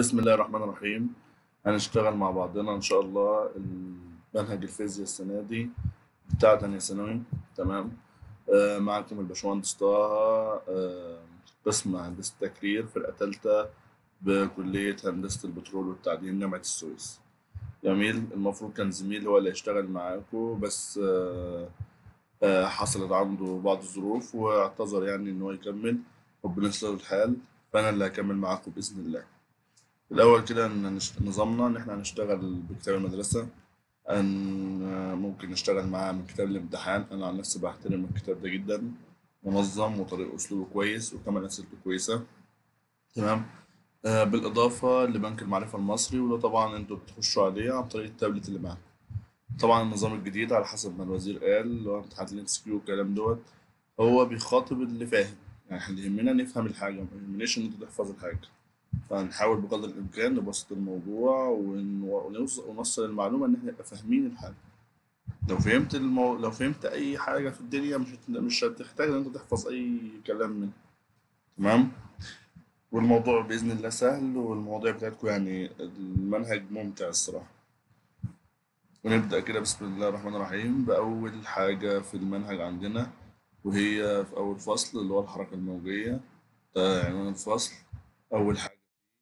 بسم الله الرحمن الرحيم هنشتغل مع بعضنا إن شاء الله منهج الفيزياء السنة دي بتاع تانية ثانوي تمام آه معكم الباشمهندس طه آه قسم هندسة تكرير فرقة تالتة بكلية هندسة البترول والتعدين جامعة السويس جميل المفروض كان زميلي هو اللي هيشتغل معاكم بس آه آه حصلت عنده بعض الظروف واعتذر يعني إن هو يكمل ربنا يصلح له الحال فأنا اللي هكمل معاكم بإذن الله. الأول كده إن نش- نظامنا إن إحنا هنشتغل بكتاب المدرسة أن ممكن نشتغل معاه من كتاب الامتحان أنا عن نفسي بحترم الكتاب ده جدا منظم وطريقة أسلوبه كويس وكمان أسئلته كويسة تمام آه بالإضافة لبنك المعرفة المصري وده طبعا أنتوا بتخشوا عليه عن طريق التابلت اللي معاكم طبعا النظام الجديد على حسب ما الوزير قال اللي هو امتحانات الام كيو والكلام دوت هو بيخاطب اللي فاهم يعني احنا اللي يهمنا نفهم الحاجة ما يهمناش إن أنت تحفظ الحاجة فهنحاول بقدر الإمكان نبسط الموضوع ون- ونوصل ونوصل المعلومة إن إحنا نبقى فاهمين الحاجة لو فهمت المو... لو فهمت أي حاجة في الدنيا مش هت... مش هتحتاج إن أنت تحفظ أي كلام منه تمام والموضوع بإذن الله سهل والمواضيع بتاعتكم يعني المنهج ممتع الصراحة ونبدأ كده بسم الله الرحمن الرحيم بأول حاجة في المنهج عندنا وهي في أول فصل اللي هو الحركة الموجية ده عنوان الفصل أول حاجة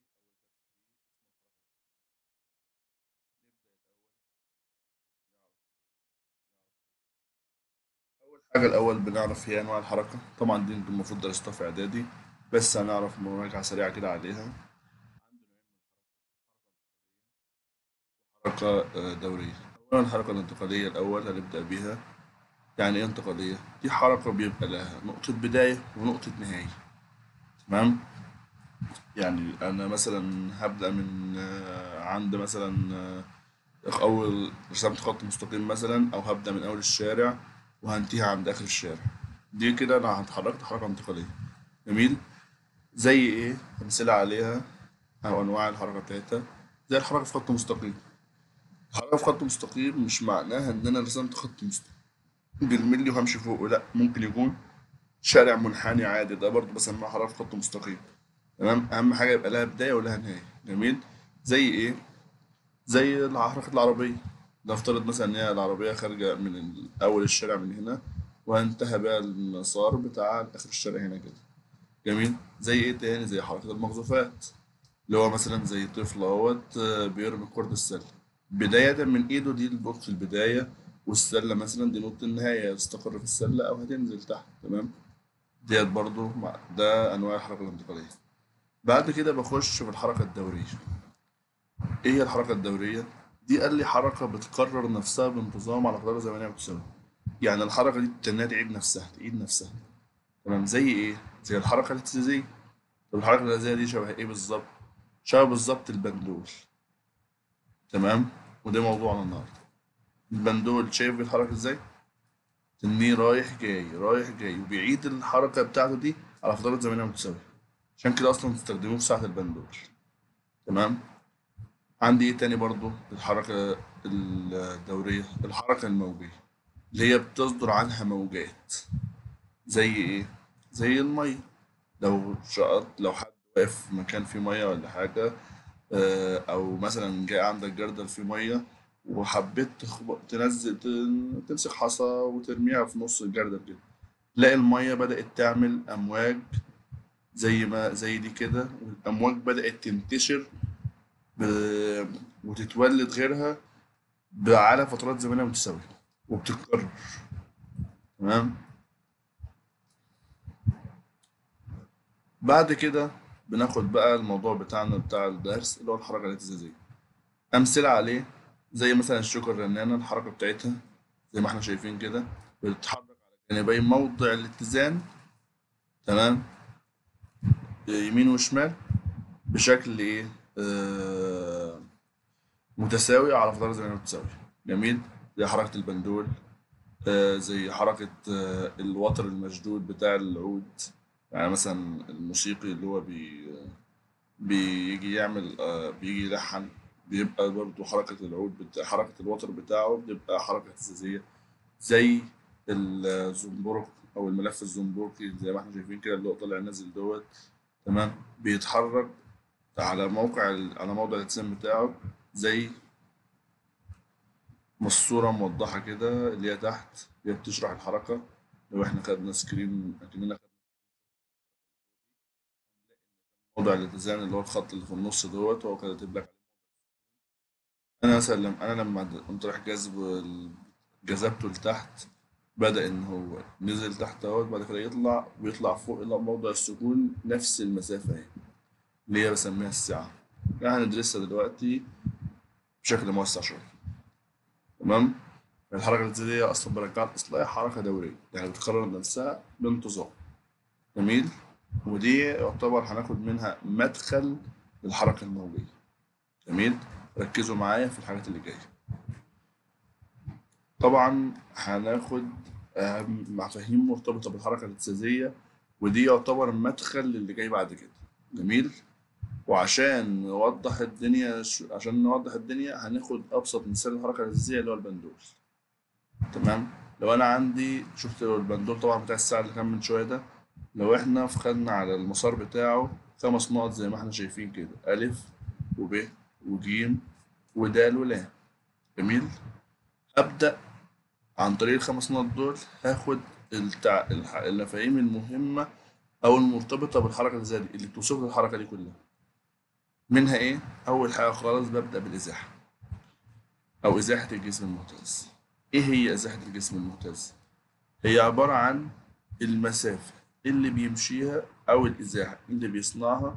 أول حاجة الأول بنعرف هي أنواع الحركة طبعا دي انتوا المفروض درستها في إعدادي بس هنعرف مراجعة سريعة كده عليها حركة آه، دورية أولا الحركة الانتقالية الأول هنبدأ بيها يعني إيه انتقالية؟ دي حركة بيبقى لها نقطة بداية ونقطة نهاية تمام؟ يعني أنا مثلا هبدأ من آه، عند مثلا آه، أول رسمت خط مستقيم مثلا أو هبدأ من أول الشارع وهنتهي عند آخر الشارع دي كده أنا اتحركت حركة انتقالية جميل؟ زي إيه؟ أمثلة عليها أو أنواع الحركة بتاعتها زي الحركة في خط مستقيم الحركة في خط مستقيم مش معناها إن أنا رسمت خط مستقيم بالملي وهمشي فوقه لأ ممكن يكون شارع منحني عادي ده برضه بسميها حركة في خط مستقيم تمام أهم حاجة يبقى لها بداية ولها نهاية جميل زي إيه؟ زي الع- حركة العربية نفترض مثلا إن هي العربية خارجة من ال- أول الشارع من هنا وانتهى بقى المسار بتاع آخر الشارع هنا كده جميل زي إيه تاني زي حركة المخزوفات اللي هو مثلا زي طفل اهوت آه، بيرمي كرة السلة بداية من إيده دي نقطة البداية والسلة مثلا دي نقطة النهاية تستقر في السلة أو هتنزل تحت تمام ديت برضو مع- ده أنواع الحركة الانتقالية بعد كده بخش في الحركة الدورية إيه هي الحركة الدورية؟ دي قال لي حركة بتكرر نفسها بانتظام على فترة زمنية متساوية يعني الحركة دي تنها تعيد نفسها تعيد نفسها تمام زي إيه؟ زي الحركة الاهتزازية طب الحركة الاهتزازية دي شبه إيه بالظبط؟ شبه بالظبط البندول تمام وده موضوعنا النهارده البندول شايف بيتحرك ازاي تنيه رايح جاي رايح جاي وبيعيد الحركه بتاعته دي على فترات زمنيه متساويه عشان كده اصلا بتستخدموه في ساعه البندول تمام عندي ايه تاني برضو الحركه الدوريه الحركه الموجيه اللي هي بتصدر عنها موجات زي ايه زي الميه لو شقط لو حد واقف في مكان فيه ميه ولا حاجه آه، او مثلا جاي عندك جردل فيه ميه وحبيت تخبط تنزل تن- تمسك حصى وترميها في نص الجردل كده تلاقي الميه بدأت تعمل امواج زي ما زي دي كده والامواج بدأت تنتشر ب... وتتولد غيرها ب- على فترات زمنيه متساويه وبتتكرر تمام بعد كده بناخد بقى الموضوع بتاعنا بتاع الدرس اللي هو الحركه الاهتزازيه امثله عليه زي مثلا الشوكة الرنانة الحركة بتاعتها زي ما احنا شايفين كده بتتحرك على جانبي موضع الاتزان تمام يمين وشمال بشكل ايه آه متساوي على فترات زمنية متساوية جميل زي حركة البندول آه زي حركة آه الوتر المشدود بتاع العود يعني مثلا الموسيقي اللي هو بي بيجي يعمل آه بيجي يلحن بيبقى برضو حركة العود بتاع حركة الوتر بتاعه بتبقى حركة اهتزازية زي الزنبرك أو الملف الزنبركي زي ما احنا شايفين كده اللي هو طالع نازل دوت تمام بيتحرك على موقع ال- على موضع الاتسام بتاعه زي مصورة موضحة كده اللي هي تحت اللي هي بتشرح الحركة لو احنا خدنا سكرين اكننا خدنا موضع الاتزان اللي هو الخط اللي في النص دوت هو كاتب لك انا مثلا لما انا لما قمت رايح جذب ال- جذبته لتحت بدأ ان هو نزل تحت اهوت بعد كده يطلع ويطلع فوق الى موضع السكون نفس المسافة اهي اللي هي بسميها السعة يعني هندرسها دلوقتي بشكل موسع شوية تمام الحركة الابتدائية أصلا برجعها الإصلاح حركة دورية يعني بتكرر نفسها بانتظام جميل ودي يعتبر هناخد منها مدخل للحركة الموجية جميل ركزوا معايا في الحاجات اللي جاية طبعا هناخد أهم مفاهيم مرتبطة بالحركة الاهتزازية ودي يعتبر مدخل للي جاي بعد كده جميل وعشان نوضح الدنيا شو... عشان نوضح الدنيا هناخد أبسط مثال للحركة الاهتزازية اللي هو البندول تمام لو أنا عندي شفت البندول طبعا بتاع الساعة اللي كان من شوية ده لو احنا خدنا على المسار بتاعه خمس نقط زي ما احنا شايفين كده ألف وب وجيم ودال ولام جميل أبدأ عن طريق الخمس نقط دول هاخد التع... الح- المفاهيم المهمة أو المرتبطة بالحركة اللي زي دي اللي بتوصف لي الحركة دي كلها منها إيه؟ أول حاجة خالص ببدأ بالإزاحة أو إزاحة الجسم المهتز إيه هي إزاحة الجسم المهتز؟ هي عبارة عن المسافة اللي بيمشيها أو الإزاحة اللي بيصنعها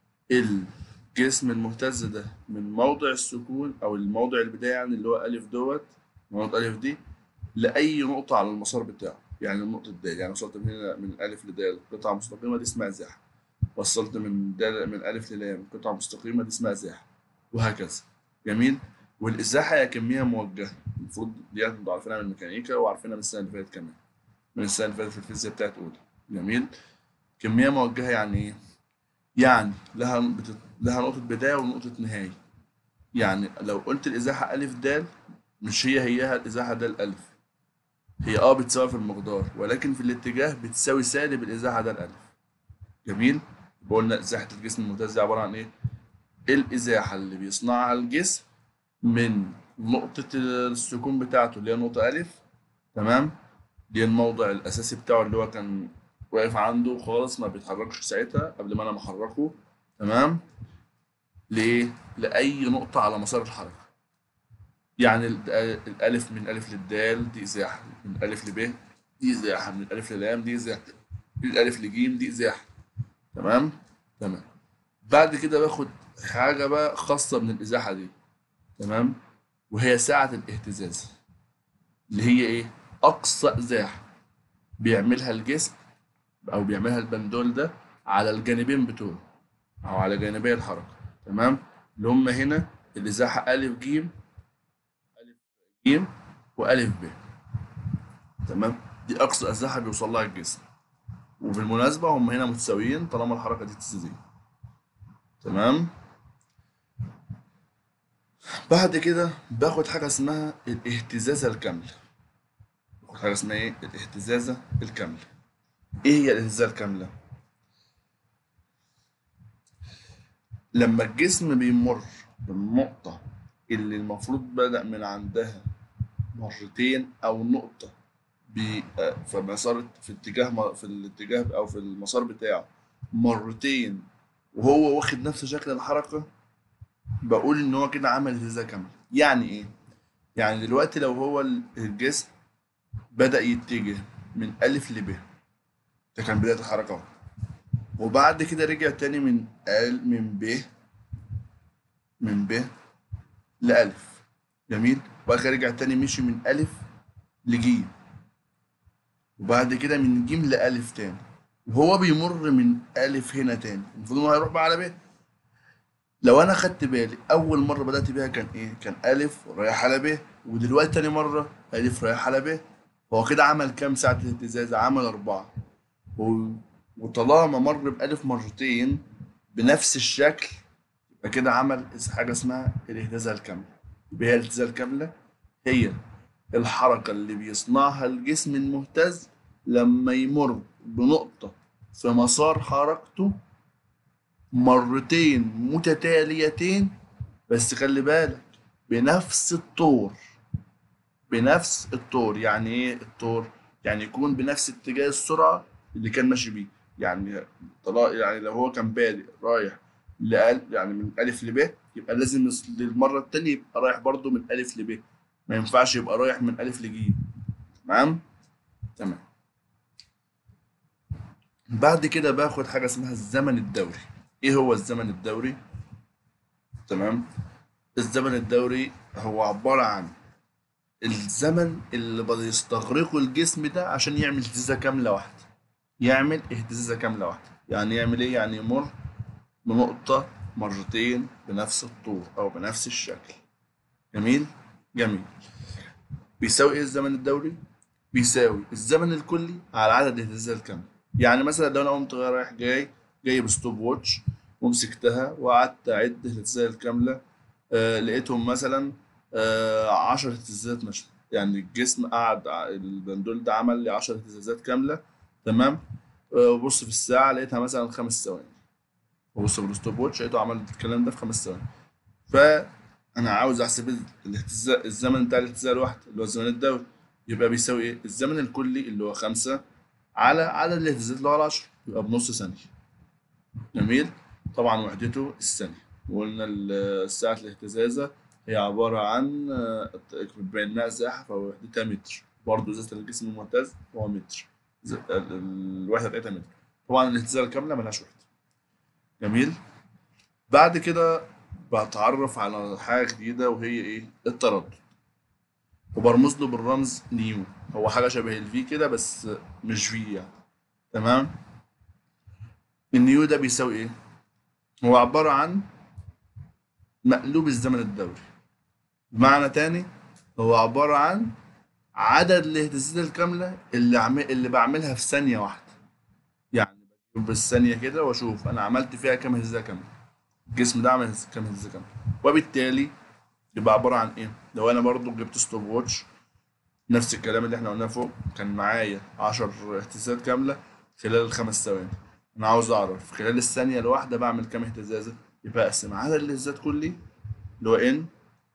الجسم المهتز ده من موضع السكون أو الموضع البداية يعني اللي هو ألف دوت نقطة ألف دي لأي نقطة على المسار بتاعه يعني النقطة د يعني وصلت من هنا من ألف لدال قطعة مستقيمة دي اسمها إزاحة وصلت من دال من ألف للام قطعة مستقيمة دي اسمها إزاحة وهكذا جميل والإزاحة هي كمية موجهة المفروض دي انتوا عارفينها من الميكانيكا وعارفينها من السنة اللي فاتت كمان من السنة اللي فاتت في الفيزياء بتاعت أولى جميل كمية موجهة يعني إيه؟ يعني لها بت... لها نقطة بداية ونقطة نهاية يعني لو قلت الإزاحة ألف دال مش هي هيها الإزاحة دال ألف هي اه بتساوي في المقدار ولكن في الاتجاه بتساوي سالب الإزاحة دال ألف جميل يبقى قلنا إزاحة الجسم الممتاز دي عبارة عن إيه؟ الإزاحة اللي بيصنعها الجسم من نقطة السكون بتاعته اللي هي نقطة ألف تمام دي الموضع الأساسي بتاعه اللي هو كان واقف عنده خالص ما بيتحركش ساعتها قبل ما أنا محركه تمام ليه؟ لأي نقطة على مسار الحركة يعني ال- الألف من ألف للدال دي إزاحة من ألف لب دي إزاحة من الألف للام دي إزاحة من الألف لجيم دي إزاحة تمام؟ تمام بعد كده باخد حاجة بقى خاصة من الإزاحة دي تمام؟ وهي ساعة الاهتزاز اللي هي إيه؟ أقصى إزاحة بيعملها الجسم أو بيعملها البندول ده على الجانبين بتوعه أو على جانبي الحركة تمام؟ اللي هم هنا الإزاحة ألف جيم ألف جيم وألف ب تمام؟ دي أقصى إزاحة بيوصل لها الجسم وبالمناسبة هم هنا متساويين طالما الحركة دي اهتزازية تمام؟ بعد كده باخد حاجة اسمها الاهتزازة الكاملة باخد حاجة اسمها ايه؟ الاهتزازة الكاملة ايه هي الاهتزازة الكاملة؟ لما الجسم بيمر بالنقطة اللي المفروض بدأ من عندها مرتين أو نقطة بي- آه، في مسار في اتجاه م- في الاتجاه أو في المسار بتاعه مرتين وهو واخد نفس شكل الحركة بقول إن هو كده عمل اهتزازة كاملة يعني إيه؟ يعني دلوقتي لو هو ال- الجسم بدأ يتجه من ألف لب ده كان بداية الحركة أهو وبعد كده رجع تاني من ال من ب من ب لألف جميل وبعد كده رجع تاني مشي من ألف لجيم وبعد كده من جيم لألف تاني وهو بيمر من ألف هنا تاني المفروض إن هو هيروح بقى على ب لو أنا خدت بالي أول مرة بدأت بيها كان إيه؟ كان ألف رايح على ب ودلوقتي تاني مرة ألف رايح على ب هو كده عمل كام ساعة اهتزاز؟ عمل أربعة و... وطالما مر بألف مرتين بنفس الشكل يبقى كده عمل اس- حاجة اسمها الاهتزازة الكاملة يبقى هي الاهتزازة الكاملة هي الحركة اللي بيصنعها الجسم المهتز لما يمر بنقطة في مسار حركته مرتين متتاليتين بس خلي بالك بنفس الطور بنفس الطور يعني ايه الطور يعني يكون بنفس اتجاه السرعه اللي كان ماشي بيه يعني طلا يعني لو هو كان بادئ رايح لأل يعني من الف لب يبقى لازم يص- للمره التانيه يبقى رايح برضو من الف لب ما ينفعش يبقى رايح من الف لج تمام تمام بعد كده باخد حاجه اسمها الزمن الدوري ايه هو الزمن الدوري تمام الزمن الدوري هو عباره عن الزمن اللي بيستغرقه الجسم ده عشان يعمل اهتزازه كامله واحده يعمل اهتزازه كامله واحده يعني يعمل ايه يعني يمر بنقطه مرتين بنفس الطول او بنفس الشكل جميل جميل بيساوي ايه الزمن الدوري بيساوي الزمن الكلي على عدد الاهتزازات الكامله يعني مثلا لو انا قمت رايح جاي جايب ستوب ووتش ومسكتها وقعدت اعد الاهتزازات الكامله آه لقيتهم مثلا آه 10 اهتزازات ماشيه يعني الجسم قعد ع- البندول ده عمل لي 10 اهتزازات كامله تمام آه، وبص في الساعه لقيتها مثلا خمس ثواني وبص بالستوب ووتش لقيته عمل الكلام ده في خمس ثواني فانا عاوز احسب ال- الاهتزاز الزمن بتاع الاهتزاز الواحد اللي هو الزمن الدوري يبقى بيساوي ايه الزمن الكلي اللي هو خمسة على عدد الاهتزازات اللي هو 10 يبقى بنص ثانيه جميل طبعا وحدته الثانيه وقلنا ال- ساعه الاهتزازه هي عباره عن آه، بما انها ازاحه فوحدتها متر برضه ازازه الجسم المهتز هو متر ز- ال- ال- الوحده بتاعتها متر طبعا الاهتزازه الكامله ملهاش وحده جميل بعد كده بتعرف على حاجه جديده وهي ايه التردد وبرمز له بالرمز نيو هو حاجه شبه الفي كده بس مش في يعني تمام النيو ده بيساوي ايه هو عباره عن مقلوب الزمن الدوري بمعنى تاني هو عباره عن عدد الاهتزازات الكامله اللي عم... اللي بعملها في ثانيه واحده يعني بجيب بالثانيه كده واشوف انا عملت فيها كام اهتزازه كامله الجسم ده عمل كام اهتزازه كامله وبالتالي يبقى عباره عن ايه لو انا برضو جبت ستوب ووتش نفس الكلام اللي احنا قلناه فوق كان معايا 10 اهتزازات كامله خلال الخمس ثواني انا عاوز اعرف خلال الثانيه الواحده بعمل كام اهتزازه يبقى اقسم عدد الاهتزازات كلي اللي هو ان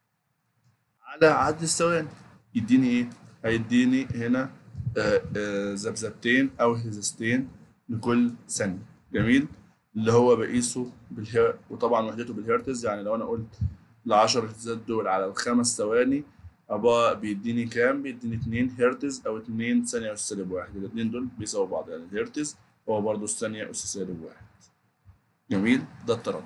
على عدد الثواني يديني ايه هيديني هنا آه، آه، ذبذبتين او اهتزازتين لكل ثانيه جميل اللي هو بقيسه بالهير وطبعا وحدته بالهرتز يعني لو انا قلت ال 10 اهتزازات دول على الخمس ثواني أبقى بيديني كام؟ بيديني 2 هرتز أو 2 ثانية أس سالب واحد، الاتنين دول بيساووا بعض يعني الهرتز هو برضه الثانية أس سالب واحد. جميل؟ ده التردد.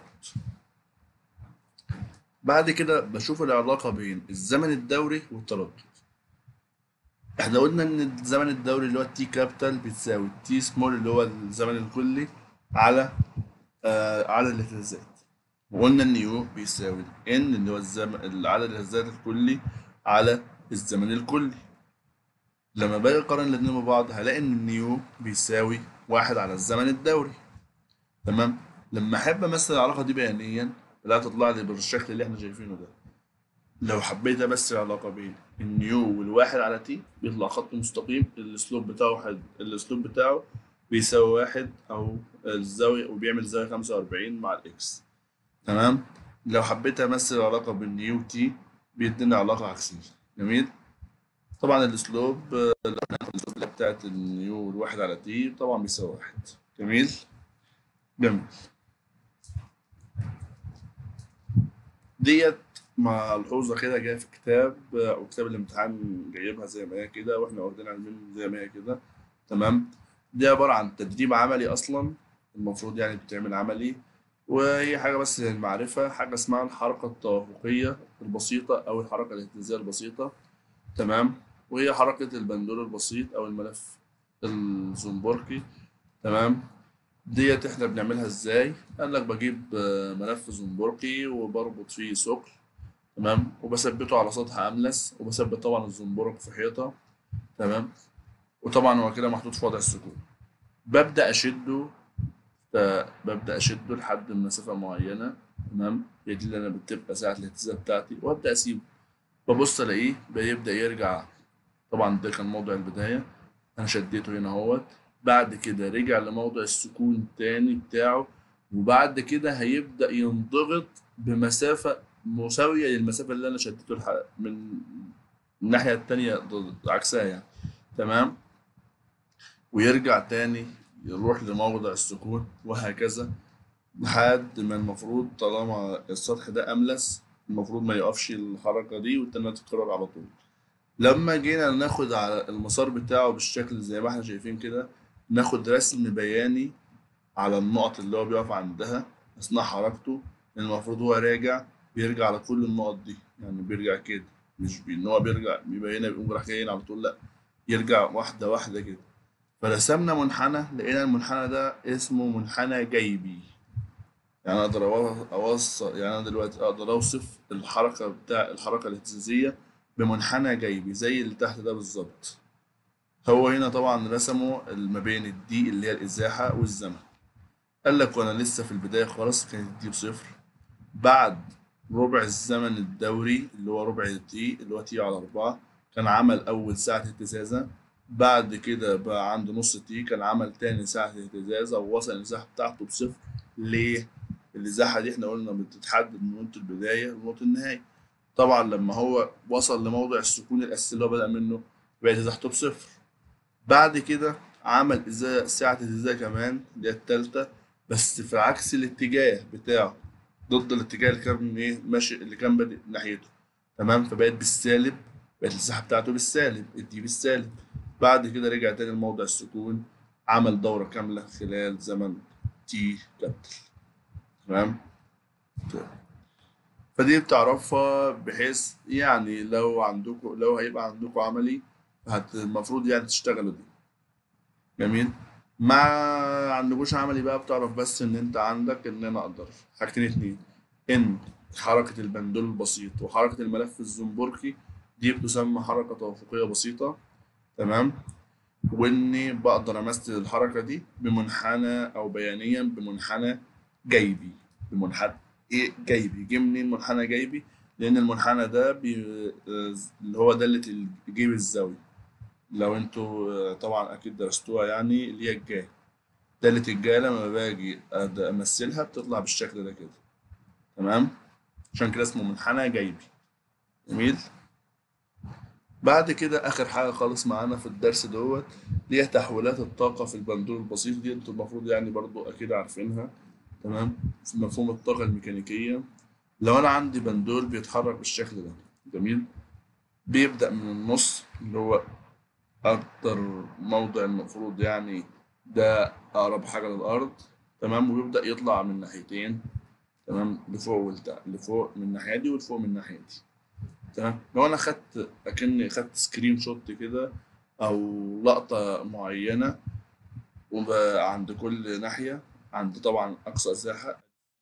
بعد كده بشوف العلاقة بين الزمن الدوري والتردد. احنا قلنا ان الزمن الدوري اللي هو التي كابيتال بتساوي التي سمول اللي هو الزمن الكلي على آه عدد الاهتزازات. وقلنا ان يو بيساوي ان اللي هو الزمن عدد الاهتزازات الكلي على الزمن الكلي. لما باجي اقارن الاتنين ببعض هلاقي ان النيو بيساوي واحد على الزمن الدوري تمام لما احب امثل العلاقه دي بيانيا لا تطلع لي بالشكل اللي احنا شايفينه ده لو حبيت امثل العلاقه بين النيو والواحد على تي بيطلع خط مستقيم الاسلوب بتاعه حد الاسلوب بتاعه بيساوي واحد او الزاويه وبيعمل زاويه 45 مع الاكس تمام لو حبيت امثل العلاقه بين نيو وتي بيدينا علاقه عكسيه جميل طبعا الاسلوب آه، لو احنا هناخد الاسلوب اللي بتاعت النيو والواحد على تي طبعا بيساوي واحد جميل جميل ديت ملحوظة كده جاية في كتاب آه، وكتاب الامتحان جايبها زي ما هي كده واحنا واخدينها علمين زي ما هي كده تمام دي عبارة عن تدريب عملي أصلا المفروض يعني بتعمل عملي وهي حاجة بس للمعرفة حاجة اسمها الحركة التوافقية البسيطة أو الحركة الاهتزازية البسيطة تمام وهي حركة البندول البسيط أو الملف الزنبركي تمام ديت احنا بنعملها ازاي قال لك بجيب آه، ملف زنبركي وبربط فيه ثقل تمام وبثبته على سطح املس وبثبت طبعا الزنبرك في حيطه تمام وطبعا هو كده محطوط في وضع السكون ببدا اشده ف- ببدا اشده لحد مسافه معينه تمام هي دي اللي انا بتبقى ساعه الاهتزاز بتاعتي وابدا اسيبه ببص الاقيه بيبدا يرجع طبعا ده كان موضع البدايه انا شديته هنا اهوت بعد كده رجع لموضع السكون التاني بتاعه وبعد كده هيبدأ ينضغط بمسافة مساوية للمسافة اللي أنا شدته الح- من الناحية التانية ضد عكسها يعني تمام ويرجع تاني يروح لموضع السكون وهكذا لحد ما المفروض طالما السطح ده أملس المفروض ما يقفش الحركة دي والتانية تتكرر على طول لما جينا ناخد على المسار بتاعه بالشكل زي ما احنا شايفين كده ناخد رسم بياني على النقط اللي هو بيقف عندها أثناء حركته المفروض هو راجع بيرجع على كل النقط دي يعني بيرجع كده مش بي- ان هو بيرجع بيبقى هنا بيقوم راح جاي على طول لا يرجع واحدة واحدة كده فرسمنا منحنى لقينا المنحنى ده اسمه منحنى جيبي يعني اقدر أو- اوصل يعني انا دلوقتي اقدر اوصف الحركة بتاع الحركة الاهتزازية بمنحنى جيبي زي اللي تحت ده بالظبط هو هنا طبعا رسموا ما بين الدي اللي هي الازاحة والزمن قال لك وانا لسه في البداية خالص كانت دي بصفر بعد ربع الزمن الدوري اللي هو ربع تي اللي هو تي على أربعة كان عمل أول ساعة اهتزازة بعد كده بقى عنده نص تي كان عمل تاني ساعة اهتزازة ووصل الإزاحة بتاعته بصفر ليه؟ الإزاحة دي احنا قلنا بتتحدد من نقطة البداية لنقطة النهاية طبعا لما هو وصل لموضع السكون الأساسي اللي هو بدأ منه بقت إزاحته بصفر بعد كده عمل إزاء ساعة إزاء كمان اللي هي التالتة بس في عكس الاتجاه بتاعه ضد الاتجاه اللي كان ايه ماشي اللي كان بادئ ناحيته تمام فبقت بالسالب بقت المساحة بتاعته بالسالب الدي بالسالب بعد كده رجع تاني لموضع السكون عمل دورة كاملة خلال زمن تي كابيتال تمام فدي بتعرفها بحيث يعني لو عندكم لو هيبقى عندكم عملي هت المفروض يعني تشتغلوا دي جميل ما عندكوش عملي بقى بتعرف بس ان انت عندك ان انا اقدر حاجتين اتنين ان حركة البندول البسيط وحركة الملف الزنبركي دي بتسمى حركة توافقية بسيطة تمام واني بقدر امثل الحركة دي بمنحنى او بيانيا بمنحنى جيبي بمنحنى ايه جيبي جه منين منحنى جيبي لان المنحنى ده بي... آه، اللي هو دالة الجيب الزاوي لو انتوا آه، طبعا اكيد درستوها يعني اللي هي الجاي دالة الجاي لما باجي أد- امثلها بتطلع بالشكل ده كده تمام عشان كده اسمه منحنى جيبي جميل بعد كده اخر حاجه خالص معانا في الدرس دوت اللي هي تحويلات الطاقه في البندول البسيط دي انتوا المفروض يعني برضو اكيد عارفينها تمام في مفهوم الطاقه الميكانيكيه لو انا عندي بندول بيتحرك بالشكل ده جميل بيبدا من النص اللي هو اكتر موضع المفروض يعني ده اقرب حاجه للارض تمام ويبدا يطلع من ناحيتين تمام لفوق ولتحت لفوق من الناحيه دي ولفوق من الناحيه دي تمام لو انا خدت اكني خدت سكرين شوت كده او لقطه معينه وبقى عند كل ناحيه عند طبعا اقصى ازاحه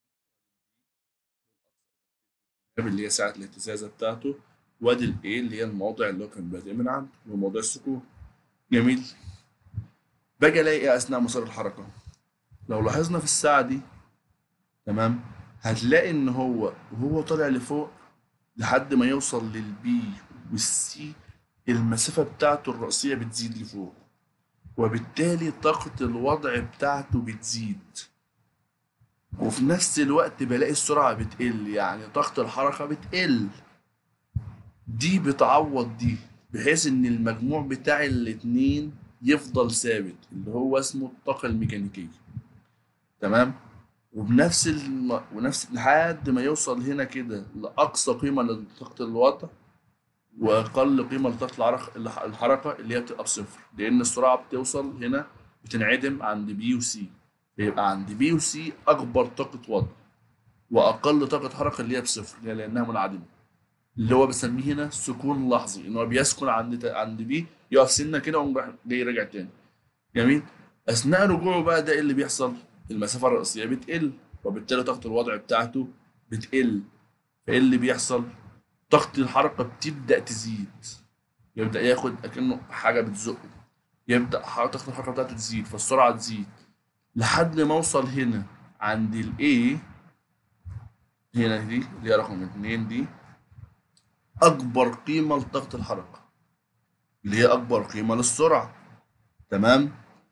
اللي هي ساعه الاهتزازه بتاعته وادي الايه اللي هي الموضع اللي هو كان بادئ من عنده اللي هو موضع السكون جميل باجي الاقي ايه اثناء مسار الحركه لو لاحظنا في الساعه دي تمام هتلاقي ان هو وهو طالع لفوق لحد ما يوصل للبي والسي المسافة بتاعته الرئيسية بتزيد لفوق وبالتالي طاقة الوضع بتاعته بتزيد وفي نفس الوقت بلاقي السرعة بتقل يعني طاقة الحركة بتقل دي بتعوض دي بحيث ان المجموع بتاع الاتنين يفضل ثابت اللي هو اسمه الطاقة الميكانيكية تمام وبنفس الم... ونفس لحد ما يوصل هنا كده لأقصى قيمة لطاقة الوضع وأقل قيمة لطاقة العرق... الح- الحركة اللي هي بتبقى بصفر لأن السرعة بتوصل هنا بتنعدم عند بي وسي فيبقى عند بي وسي أكبر طاقة وضع وأقل طاقة حركة اللي هي بصفر اللي هي لأنها منعدمة اللي هو بسميه هنا سكون لحظي إن هو بيسكن عند عند بي يقف سنة كده ويقوم رايح جاي راجع تاني جميل اثناء رجوعه بقى ده ايه اللي بيحصل المسافه الرئيسيه بتقل وبالتالي طاقه الوضع بتاعته بتقل فايه اللي بيحصل طاقه الحركه بتبدا تزيد يبدا ياخد اكنه حاجه بتزقه يبدا ح- طاقه الحركه بتاعته تزيد فالسرعه تزيد لحد ما اوصل هنا عند الاي هنا دي اللي هي رقم اتنين دي اكبر قيمه لطاقه الحركه اللي هي اكبر قيمه للسرعه تمام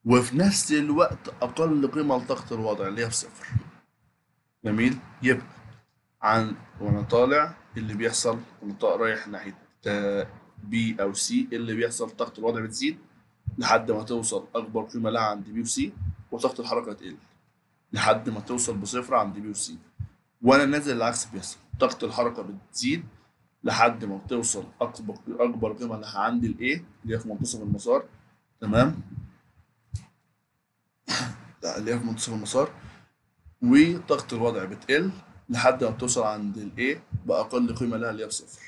وفي نفس الوقت اقل قيمه لطاقه الوضع اللي هي بصفر جميل يبقى عن وانا طالع اللي بيحصل وانا طا- رايح ناحيه بي او سي اللي بيحصل طاقه الوضع بتزيد لحد ما توصل اكبر قيمه لها عند بي وسي وطاقه الحركه تقل لحد ما توصل بصفر عند بي وسي وانا نازل العكس بيحصل طاقه الحركه بتزيد لحد ما بتوصل اكبر اكبر قيمه لها عند الاي اللي هي في منتصف المسار تمام لا اللي هي في منتصف المسار وطاقه الوضع بتقل لحد ما بتوصل عند الاي باقل قيمه لها اللي هي بصفر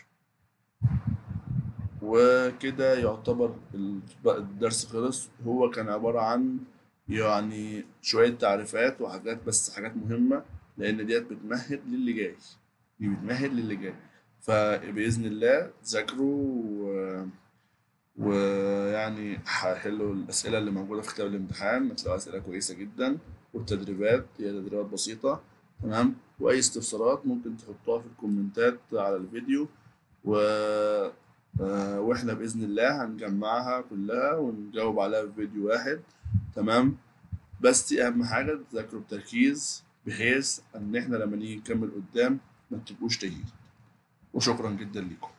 وكده يعتبر ال- بقى الدرس خلص هو كان عبارة عن يعني شوية تعريفات وحاجات بس حاجات مهمة لأن ديت بتمهد للي جاي دي بتمهد للي جاي فبإذن الله ذاكروا و... ويعني هحلوا الأسئلة اللي موجودة في كتاب الامتحان هتلاقوا أسئلة كويسة جدا والتدريبات هي تدريبات بسيطة تمام وأي استفسارات ممكن تحطوها في الكومنتات على الفيديو و آه، واحنا باذن الله هنجمعها كلها ونجاوب عليها في فيديو واحد تمام بس دي اهم حاجه تذاكروا بتركيز بحيث ان احنا لما نيجي نكمل قدام ما تبقوش تايهين وشكرا جدا لكم